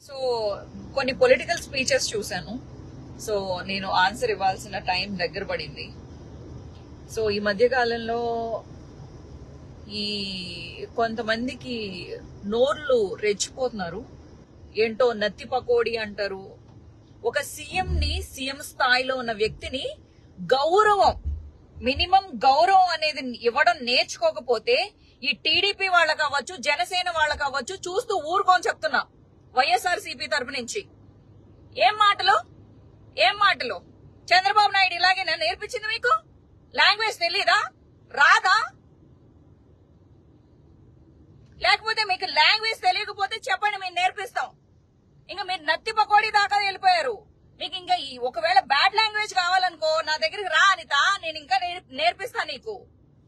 So కొన్ని political speeches చూశాను so నేను ఆన్సర్ ఇవ్వాల్సిన టైం దగ్గర పడింది సో ఈ మధ్య కాలంలో ఈ కొంతమందికి నోర్లు రెచ్చిపోతున్నారు ఏంటో నత్తి పకోడి అంటారు ఒక సీఎం ని సీఎం స్థాయిలో ఉన్న వ్యక్తిని గౌరవం మినిమం గౌరవం అనేది ఇవ్వడం నేర్చుకోకపోతే ఈ టీడీపీ వాళ్ళకి అవ్వచ్చు జనసేన వాళ్ళకి అవ్వచ్చు చూస్తూ ఊరుకోని చెప్తున్నా వైఎస్ఆర్ సిపి తరపు నుంచి ఏం మాటలు ఏం మాటలు చంద్రబాబు నాయుడు ఇలాగే నన్ను నేర్పించింది మీకు లాంగ్వేజ్ తెలీదా రాదా లేకపోతే మీకు లాంగ్వేజ్ తెలియకపోతే చెప్పండి మేము నేర్పిస్తాం ఇంకా మీరు నత్తి పకోడీ దాకా వెళ్ళిపోయారు మీకు ఇంకా ఈ ఒకవేళ బ్యాడ్ లాంగ్వేజ్ కావాలనుకో నా దగ్గరికి రా అనిత నేను ఇంకా నేర్- నేర్పిస్తా నీకు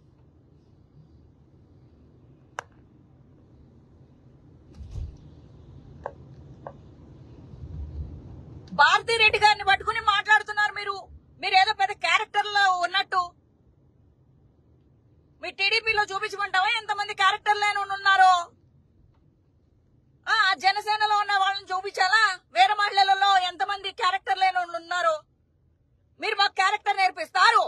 భారతీ రెడ్డి గారిని పట్టుకుని మాట్లాడుతున్నారు మీరు మీరు ఏదో పెద్ద క్యారెక్టర్ లో ఉన్నట్టు మీ టీడీపీలో చూపించమంటావా ఎంతమంది క్యారెక్టర్ లేని ఉన్నారో ఆ జనసేనలో ఉన్న వాళ్ళని చూపించాలా వేరే మహిళలలో ఎంతమంది క్యారెక్టర్ లేని వాళ్ళు ఉన్నారో మీరు మాకు క్యారెక్టర్ నేర్పిస్తారు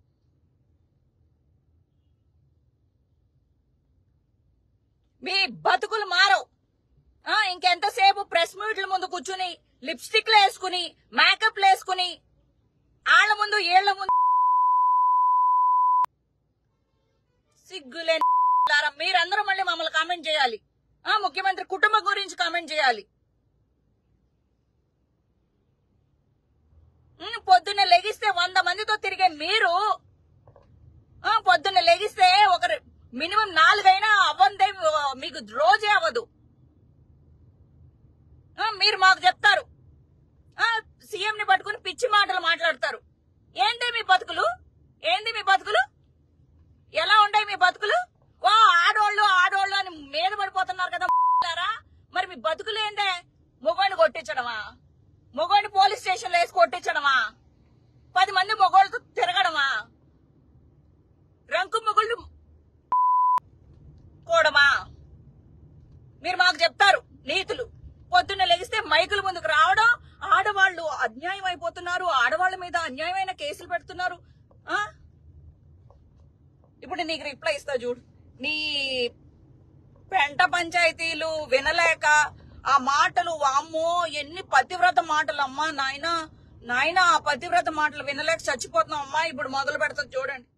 మీ బతుకులు మారవు ఆ, ఇంకెంతసేపు ప్రెస్ మీట్ల ముందు కూర్చుని లిప్స్టిక్లు వేసుకుని మేకప్లు వేసుకుని ఆళ్ళ ముందు ఏళ్ల ముందు సిగ్గులేని లారా. మీరందరూ మళ్ళీ మమ్మల్ని కామెంట్ చేయాలి ఆ ముఖ్యమంత్రి కుటుంబం గురించి కామెంట్ చేయాలి ఉమ్, పొద్దున్న లెగిస్తే వంద మందితో తిరిగే మీరు ఆ, పొద్దున్న లెగిస్తే ఒక మినిమం నాలుగైనా అవ్వందే మీకు రోజే అవ్వదు ఆ, మీరు మాకు చెప్తారు సీఎం ని పట్టుకుని పిచ్చి మాటలు మాట్లాడతారు ఏంటి మీ బతుకులు ఏంది మీ బతుకులు ఎలా ఉంటాయి మీ బతుకులు ఓ ఆడోళ్ళు ఆడోళ్ళు అని మీద పడిపోతున్నారు కదా లారా. మరి మీ బతుకులు ఏందే మొగోడిని కొట్టించడమా మొగోడిని పోలీస్ స్టేషన్ లో వేసి కొట్టించడమా పది మంది మొగోళ్ళతో తిరగడమా రంకు మొగుళ్ళు కోడమా మీరు మాకు చెప్తారు నీతులు పొద్దున్న లెగిస్తే మైకుల ముందుకు రావడం ఆడవాళ్ళు అన్యాయం అయిపోతున్నారు ఆడవాళ్ళ మీద అన్యాయమైన కేసులు పెడుతున్నారు ఆ ఇప్పుడు నీకు రిప్లై ఇస్తా చూడు నీ పెంట పంచాయతీలు వినలేక ఆ మాటలు వామ్మో ఎన్ని పతివ్రత మాటలు అమ్మా నాయన నాయన ఆ పతివ్రత మాటలు వినలేక చచ్చిపోతున్నాం అమ్మా ఇప్పుడు మొదలు పెడతా చూడండి